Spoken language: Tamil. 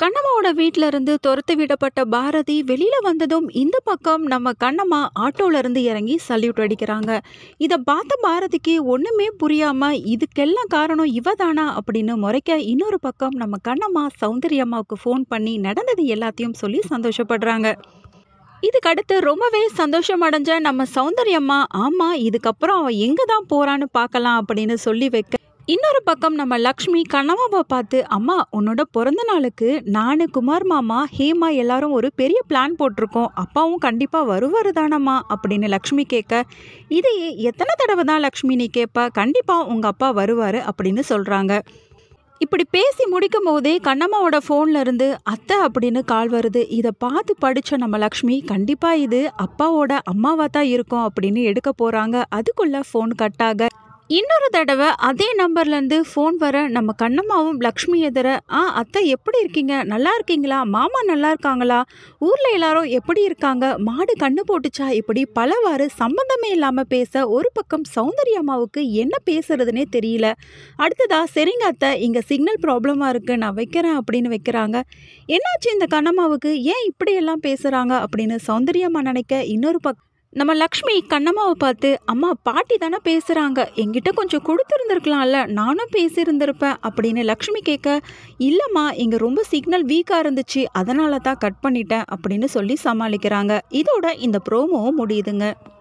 கண்ணம்மாவோட வீட்ல இருந்து துரத்தி விடப்பட்ட பாரதி வெளியில வந்ததும் இந்த பக்கம் நம்ம கண்ணம்மா ஆட்டோல இருந்து இறங்கி சல்யூட் அடிக்கிறாங்க இதை பார்த்த பாரதிக்கு ஒண்ணுமே புரியாம இதுக்கெல்லாம் காரணம் இவ தானா அப்படின்னு முறைக்க இன்னொரு பக்கம் நம்ம கண்ணம்மா சௌந்தரியம்மாவுக்கு ஃபோன் பண்ணி நடந்தது எல்லாத்தையும் சொல்லி சந்தோஷப்படுறாங்க இதுக்கடுத்து ரொம்பவே சந்தோஷம் அடைஞ்ச நம்ம சௌந்தரியம்மா ஆமா இதுக்கப்புறம் அவ எங்க தான் போறான்னு பார்க்கலாம் அப்படின்னு சொல்லி வைக்க இன்னொரு பக்கம் நம்ம லக்ஷ்மி கண்ணம்மாவை பார்த்து அம்மா உன்னோட பிறந்த நாளுக்கு நான் குமார் மாமா ஹேமா எல்லாரும் ஒரு பெரிய பிளான் போட்டிருக்கோம் அப்பாவும் கண்டிப்பாக வருவார் தானம்மா அப்படின்னு லக்ஷ்மி கேட்க இது எத்தனை தடவை தான் லக்ஷ்மி நீ கேட்ப கண்டிப்பாக உங்கள் அப்பா வருவார் அப்படின்னு சொல்கிறாங்க இப்படி பேசி முடிக்கும் போதே கண்ணம்மாவோட ஃபோன்ல இருந்து அத்தை அப்படின்னு கால் வருது இதை பார்த்து படிச்ச நம்ம லக்ஷ்மி கண்டிப்பா இது அப்பாவோட அம்மாவா தான் இருக்கும் அப்படின்னு எடுக்க போறாங்க அதுக்குள்ள ஃபோன் கட் ஆக இன்னொரு தடவை அதே நம்பர்ல இருந்து ஃபோன் வர நம்ம கண்ணம்மாவும் லக்ஷ்மி எதிர ஆ அத்தை எப்படி இருக்கீங்க நல்லா இருக்கீங்களா மாமா நல்லா இருக்காங்களா ஊர்ல எல்லாரும் எப்படி இருக்காங்க மாடு கண்ணு போட்டுச்சா இப்படி பலவாறு சம்பந்தமே இல்லாம பேச ஒரு பக்கம் சௌந்தர்ய அம்மாவுக்கு என்ன பேசுறதுனே தெரியல அடுத்ததா சரிங்க அத்தை இங்க சிக்னல் ப்ராப்ளமா இருக்கு நான் வைக்கிறேன் அப்படின்னு வைக்கிறாங்க என்னாச்சு இந்த கண்ணம்மாவுக்கு ஏன் இப்படி எல்லாம் பேசுறாங்க அப்படின்னு சௌந்தரியம்மா நினைக்க இன்னொரு பக்கம் நம்ம லக்ஷ்மி கண்ணம்மாவை பார்த்து அம்மா பாட்டி தானே பேசுகிறாங்க என்கிட்ட கொஞ்சம் கொடுத்துருந்துருக்கலாம்ல நானும் பேசியிருந்திருப்பேன் அப்படின்னு லக்ஷ்மி கேட்க இல்லைம்மா இங்கே ரொம்ப சிக்னல் வீக்காக இருந்துச்சு அதனால தான் கட் பண்ணிட்டேன் அப்படின்னு சொல்லி சமாளிக்கிறாங்க இதோட இந்த ப்ரோமோவும் முடியுதுங்க